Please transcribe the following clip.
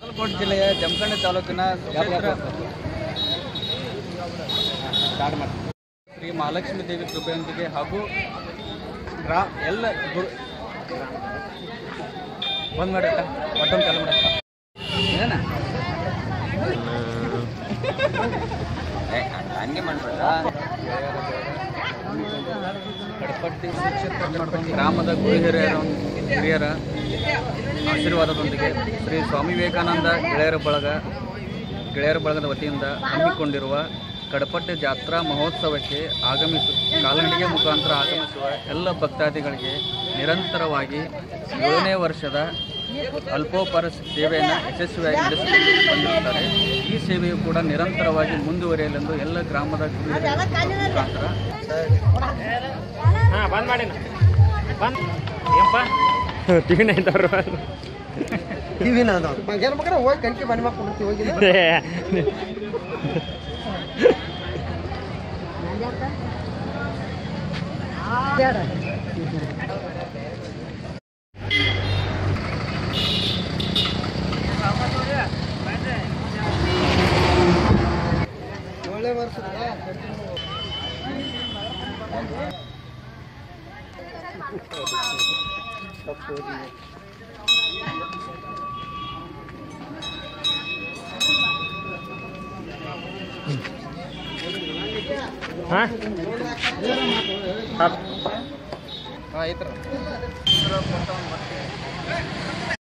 ಬಾಗಲಕೋಟೆ ಜಿಲ್ಲೆಯ ಜಮಖಂಡಿ ತಾಲೂಕಿನ ಸುಕ್ಷೇತ್ರ ಶ್ರೀ ಮಹಾಲಕ್ಷ್ಮೀ ದೇವಿ ಕೃಪೆಯೊಂದಿಗೆ ಹಾಗೂ ಗ್ರಾ ಎಲ್ಲ ಗುರು ಬಂದ್ ಮಾಡಕ್ಕ ಮತ್ತೊಂದು ಚಾಲು ಮಾಡಕ್ಕ ಏನ ಹಂಗೆ ಮಾಡ್ಬೇಡ ಕಡಪಟ್ಟಿ ಸುಕ್ಷೇತ್ರ ಕಡಪಟ್ಟಿ ಗ್ರಾಮದ ಗುರು ಹಿರಿಯರ ಹಿರಿಯರ ಆಶೀರ್ವಾದದೊಂದಿಗೆ ಶ್ರೀ ಸ್ವಾಮಿ ವಿವೇಕಾನಂದ ಗೆಳೆಯರ ಬಳಗ ಗೆಳೆಯರ ಬಳಗದ ವತಿಯಿಂದ ಹಮ್ಮಿಕೊಂಡಿರುವ ಕಡಪಟ್ಟೆ ಜಾತ್ರಾ ಮಹೋತ್ಸವಕ್ಕೆ ಆಗಮಿಸು ಕಾಲ್ನಡಿಗೆ ಮುಖಾಂತರ ಆಗಮಿಸುವ ಎಲ್ಲ ಭಕ್ತಾದಿಗಳಿಗೆ ನಿರಂತರವಾಗಿ ಏಳನೇ ವರ್ಷದ ಅಲ್ಪೋಪರ ಸೇವೆಯನ್ನು ಯಶಸ್ವಿಯಾಗಿ ನಡೆಸಿಕೊಂಡು ಬಂದಿರುತ್ತಾರೆ ಈ ಸೇವೆಯು ಕೂಡ ನಿರಂತರವಾಗಿ ಮುಂದುವರಿಯಲೆಂದು ಎಲ್ಲ ಗ್ರಾಮದ ಗುರು ಹಿರಿಯರ ಮುಖಾಂತರ ಹಾಂ ಬಂದ್ ಮಾಡಿ ಬಂದ್ ಏನಪ್ಪ ಟಿವಿ ನೈನ್ ಟಿವಿನ ಅದಾವ ಮಂಗ್ಯಾನ ಮಗನ ಹೋಗಿ ಕಣ್ಕಿ ಮನೆ ಮಕ್ಕಳು ಕೊಡ್ತೀವಿ ಹೋಗಿ ಏಳನೇ ವರ್ಷದ ಹಾಂ ಆಯ್ತು